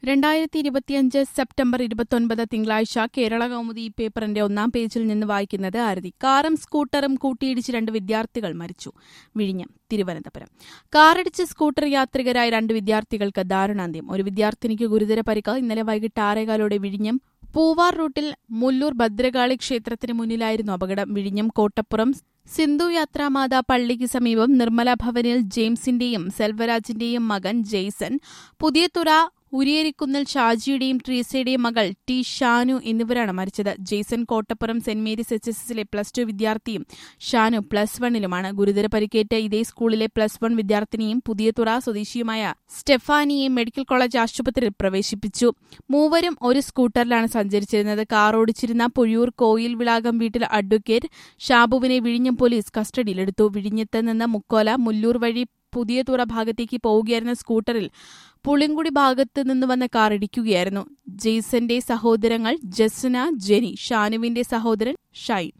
രണ്ടായിരത്തി ഇരുപത്തിയഞ്ച് സെപ്റ്റംബർ ഇരുപത്തൊൻപത് തിങ്കളാഴ്ച കേരള കൗമുദി ഈ പേപ്പറിന്റെ ഒന്നാം പേജിൽ നിന്ന് വായിക്കുന്നത് ആരതി കാറും സ്കൂട്ടറും കൂട്ടിയിടിച്ച് രണ്ട് വിദ്യാർത്ഥികൾ മരിച്ചു വിഴിഞ്ഞം തിരുവനന്തപുരം കാറിടിച്ച് സ്കൂട്ടർ യാത്രികരായ രണ്ട് വിദ്യാർത്ഥികൾക്ക് ദാരുണാന്ത്യം ഒരു വിദ്യാർത്ഥിനിക്ക് ഗുരുതര പരിക്ക് ഇന്നലെ വൈകിട്ട് ആറേകാലോടെ വിഴിഞ്ഞം പൂവാർ റൂട്ടിൽ മുല്ലൂർ ഭദ്രകാളി ക്ഷേത്രത്തിന് മുന്നിലായിരുന്നു അപകടം വിഴിഞ്ഞം കോട്ടപ്പുറം സിന്ധു യാത്രാമാത പള്ളിക്ക് സമീപം നിർമ്മല ഭവനിൽ ജെയിംസിന്റെയും സെൽവരാജിന്റെയും മകൻ ജെയ്സൺ പുതിയതുറ ഉരിയേരിക്കുന്നിൽ ഷാജിയുടെയും ട്രീസയുടെയും മകൾ ടി ഷാനു എന്നിവരാണ് മരിച്ചത് Jaison Kottappuram saint Mary's H S എസിലെ പ്ലസ് ടു വിദ്യാർത്ഥിയും ഷാനു പ്ലസ് വണ്ണിലുമാണ് ഗുരുതര പരിക്കേറ്റ ഇതേ സ്കൂളിലെ പ്ലസ് വൺ വിദ്യാർത്ഥിനിയും പുതിയതുറ സ്വദേശിയുമായ സ്റ്റെഫാനിയെ മെഡിക്കൽ കോളേജ് ആശുപത്രിയിൽ പ്രവേശിപ്പിച്ചു മൂവരും ഒരു സ്കൂട്ടറിലാണ് സഞ്ചരിച്ചിരുന്നത് കാർ ഓടിച്ചിരുന്ന പുഴിയൂർ കോയിൽ വിളാകം വീട്ടിൽ അഡ്വക്കേറ്റ് ഷാബുവിനെ വിഴിഞ്ഞം പോലീസ് കസ്റ്റഡിയിലെടുത്തു വിഴിഞ്ഞത്ത് നിന്ന് മുക്കോല മുല്ലൂർ വഴി പുതിയതുറ ഭാഗത്തേക്ക് പോവുകയായിരുന്ന സ്കൂട്ടറിൽ പുളിങ്കുടി ഭാഗത്ത് നിന്ന് വന്ന കാർ ഇടിക്കുകയായിരുന്നു ജെയ്സന്റെ സഹോദരങ്ങൾ ജസ്ന ജെനി ഷാനുവിന്റെ സഹോദരൻ ഷൈൻ